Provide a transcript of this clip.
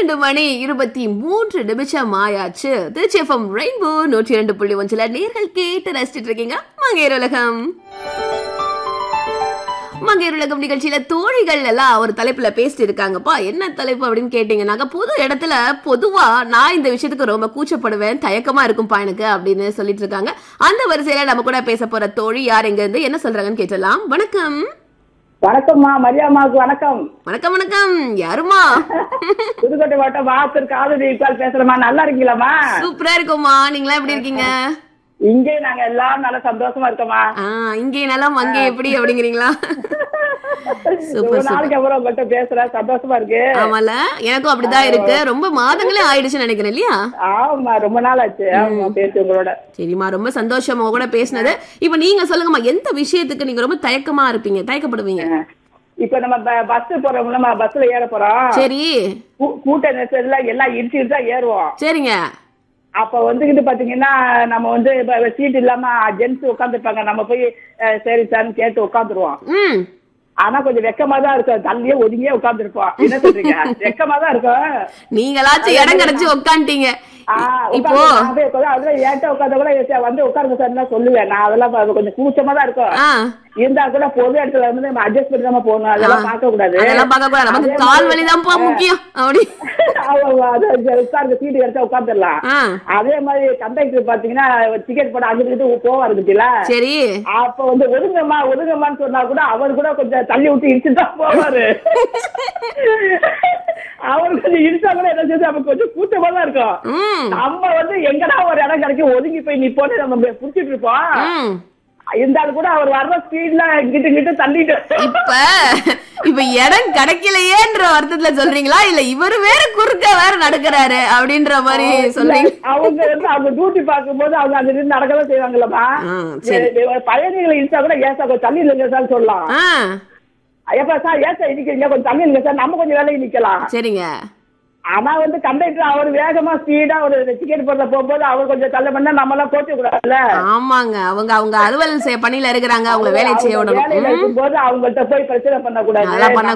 பன்னிரண்டு மணி இருபத்தி மூன்று நிமிஷம் ஆயாச்சு திருச்சி எஃப்எம் ரெயின்போ நூற்றி இரண்டு புள்ளி ஒன்றுல நேர்கள் கேட்டு ரசிச்சிட்டு இருக்கீங்க மங்கையர் உலகம் மங்கையர் உலகம் நிகழ்ச்சியில தோழிகள் எல்லாம் ஒரு தலைப்புல பேசிட்டு இருக்காங்கப்பா என்ன தலைப்பு அப்படின்னு கேட்டீங்கன்னாக்க பொது இடத்துல பொதுவா நான் இந்த விஷயத்துக்கு ரொம்ப கூச்சப்படுவேன் தயக்கமா இருக்கும்பா எனக்கு அப்படின்னு சொல்லிட்டு இருக்காங்க அந்த வரிசையில நம்ம கூட பேச போற தோழி யார் எங்க இருந்து என்ன சொல்றாங்கன்னு கேட்டலாம் வணக்கம் வணக்கம்மா மரியாமாவுக்கு வணக்கம் வணக்கம் வணக்கம் யாருமா புதுக்கோட்டை மாவட்டம் வாசர் காதலி இப்பால் பேசுறேம்மா நல்லா இருக்கீங்களாம்மா சூப்பரா இருக்குமா நீங்களா எப்படி இருக்கீங்க இங்கே நாங்க எல்லாரும் நல்லா சந்தோஷமா இருக்கோம்மா ஆ இங்கே நலம் அங்கே எப்படி அப்படிங்கிறீங்களா ரொம்ப சூப்பர் நாளைக்கு அப்புறம் உங்கள்கிட்ட பேசுறேன் சந்தோஷமா இருக்கு ஆமால எனக்கும் அப்படிதான் இருக்கு ரொம்ப மாதங்களே ஆயிடுச்சுன்னு நினைக்கிறேன் இல்லையா ஆமா ரொம்ப நாள் ஆச்சு ஆமா பேசு உங்களோட சரிம்மா ரொம்ப சந்தோஷம் உங்க கூட பேசினது இப்ப நீங்க சொல்லுங்கம்மா எந்த விஷயத்துக்கு நீங்க ரொம்ப தயக்கமா இருப்பீங்க தயக்கப்படுவீங்க இப்ப நம்ம பஸ் போறோம்ல நம்ம பஸ்ல ஏற போறோம் சரி கூ- கூட்ட நெரிசல்ல எல்லாம் இடிச்சு தான் ஏறுவோம் சரிங்க அப்ப வந்துகிட்டு பாத்தீங்கன்னா நம்ம வந்து சீட் இல்லாம ஜென்ஸ் உட்காந்துருப்பாங்க நம்ம போய் அஹ், சரி சார்னு கேட்டு உட்காந்துருவோம் ம் ஆனா கொஞ்சம் வெக்கமா தான் இருக்கும் தள்ளியே ஒதுங்கியே உட்காந்துருப்போம் என்ன சொல்றீங்க வெக்கமா தான் இருக்கும் நீங்களாச்சும் இடம் கிடைச்சு உக்காந்துட்டீங்க ஆ, இப்போ உட்கார்ந்து நான் போய் உட்கார்ந்து அதுல ஏன்ட்ட உட்கார்ந்து கூட சரி, வந்து உட்காருங்க சார் தான் சொல்லுவேன் நான் அதெல்லாம் பா- கொஞ்சம் கூச்சமா தான் இருக்கும் ஆ இருந்தா கூட பொது இடத்துல வந்து நம்ம அட்ஜஸ்ட் பண்ணி தான் போகணும் அதெல்லாம் பார்க்க கூடாது அதெல்லாம் பார்க்க கூடாது நமக்கு அதே கால் மாதிரி- வலிதான்ப்பா முக்கியம் அப்படி அவங்க அது உட்கார்ந்து சீட்டு கிடைச்சா உட்காந்துடலாம் ஆ அதே மாதிரி கண்டக்டர் பாத்தீங்கன்னா டிக்கெட் போட அங்கிட்டு போவாரு பத்தியில சரி அப்ப வந்து ஒதுங்கம்மா ஒதுங்கம்மான்னு சொன்னா கூட அவர் கூட கொஞ்சம் தள்ளி விட்டு இடிச்சு தான் போவாரு அவர் கொஞ்சம் இடிச்சா கூட என்ன செய்யுது நமக்கு கொஞ்சம் கூட்டமா தான் இருக்கும் ம் நம்ம வந்து எங்கடா ஒரு இடம் கிடைக்கும் ஒதுங்கி போய் நிப்போன்னு நம்ம புடிச்சிட்டு இருப்போம் ம் இருந்தாலும் கூட அவர் வர்ற ஸ்பீட்ல கிட்ட கிட்ட தள்ளிட்டு இப்ப இப்ப இடம் கிடைக்கலையேன்ற வருத்தத்துல சொல்றீங்களா இல்ல இவரு வேற குறுக்க வேற நடக்கிறாரு அப்படின்ற மாதிரி சொல்றீங்க அவங்க வந்து அவங்க டியூட்டி பார்க்கும்போது அவங்க அங்க இருந்து நடக்கதான் செய்வாங்கல்லம்மா ஆ, சரி. பயணிகளை இடிச்சா கூட ஏசா கொஞ்சம் தள்ளி இல்லைங்க சார் சொல்லலாம் ஆ எப்ப சார் ஏசா இடிக்கிறீங்க கொஞ்சம் தள்ளி இல்லைங்க சார் நம்ம கொஞ்சம் வேலைக்கு நிக்கலாம் சரிங்க ஆனா வந்து கண்டக்டர் அவர் வேகமா ஸ்பீடா ஒரு டிக்கெட் போடுற போகும்போது அவர் கொஞ்சம் தள்ள பண்ணா நம்ம எல்லாம் கோச்சு கூடாதுல்ல ஆமாங்க அவங்க அவங்க அலுவல் செய்ய பணியில இருக்கிறாங்க அவங்க வேலையை செய்ய அவங்க வேலையில விடணும் ம். இருக்கும்போது அவங்கள்ட்ட போய் பிரச்சனை பண்ண அதெல்லாம் கூடாது பண்ண